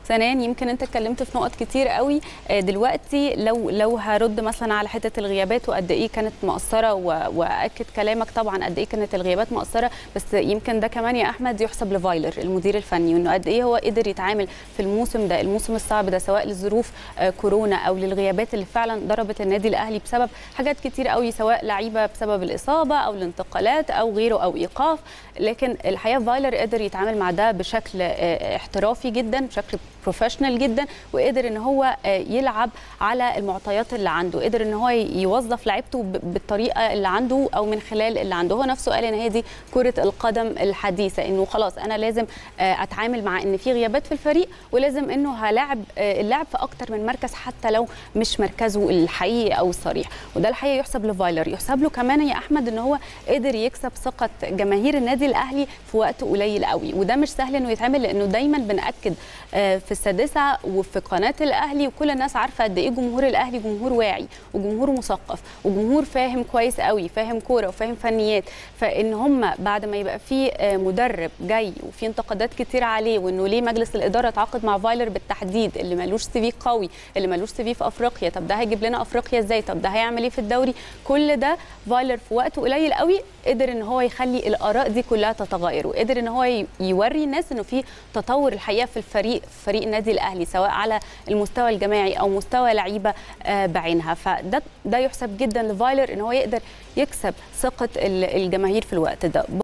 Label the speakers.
Speaker 1: ثانيا يمكن انت اتكلمت في نقط كتير قوي آه، دلوقتي لو لو هرد مثلا على حته الغيابات وقد ايه كانت مؤثره و- واكد كلامك طبعا قد ايه كانت الغيابات مؤثره بس يمكن ده كمان يا احمد يحسب لفايلر المدير الفني وانه قد ايه هو قدر يتعامل في الموسم ده الموسم الصعب ده سواء لظروف آه، كورونا او للغيابات اللي فعلا ضربت النادي الاهلي بسبب حاجات كتير قوي سواء لعيبه بسبب الاصابه او الانتقالات او غيره او ايقاف لكن الحقيقه فايلر قدر يتعامل مع ده بشكل آه، احترافي جدا بشكل بروفيشنال جدا وقدر ان هو آه، يلعب على المعطيات اللي عنده قدر ان هو يوظف لعيبته ب- بالطريقه اللي عنده او من خلال اللي عنده هو نفسه قال ان هي دي كره القدم الحديثه انه خلاص انا لازم آه، اتعامل مع ان في غيابات في الفريق ولازم انه هلاعب آه، اللاعب في اكتر من مركز حتى لو مش مركزه الحقيقي او الصريح وده الحقيقه يحسب لفايلر يحسب له كمان يا احمد ان هو قدر يكسب ثقه جماهير النادي الاهلي في وقت قليل قوي وده مش سهل انه يتعمل لانه دايما بناكد آه، في السادسه وفي قناه الاهلي وكل الناس عارفه قد ايه جمهور الاهلي جمهور واعي وجمهور مثقف وجمهور فاهم كويس قوي فاهم كوره وفاهم فنيات فان هم بعد ما يبقى في آه، مدرب جاي وفي انتقادات كتير عليه وانه ليه مجلس الاداره تعاقد مع فايلر بالتحديد اللي ملوش سي في قوي اللي ملوش سي في في افريقيا طب ده هيجيب لنا افريقيا ازاي طب ده هيعمل ايه في الدوري كل ده فايلر في وقت قليل قوي قدر ان هو يخلي الاراء دي كلها تتغير وقدر ان هو ي- يوري الناس انه في تطور الحقيقه في الفريق في فريق النادي الاهلي سواء على المستوى الجماعي او مستوى لعيبه آه، بعينها فده ده يحسب جدا لفايلر ان هو يقدر يكسب ثقه ال- الجماهير في الوقت ده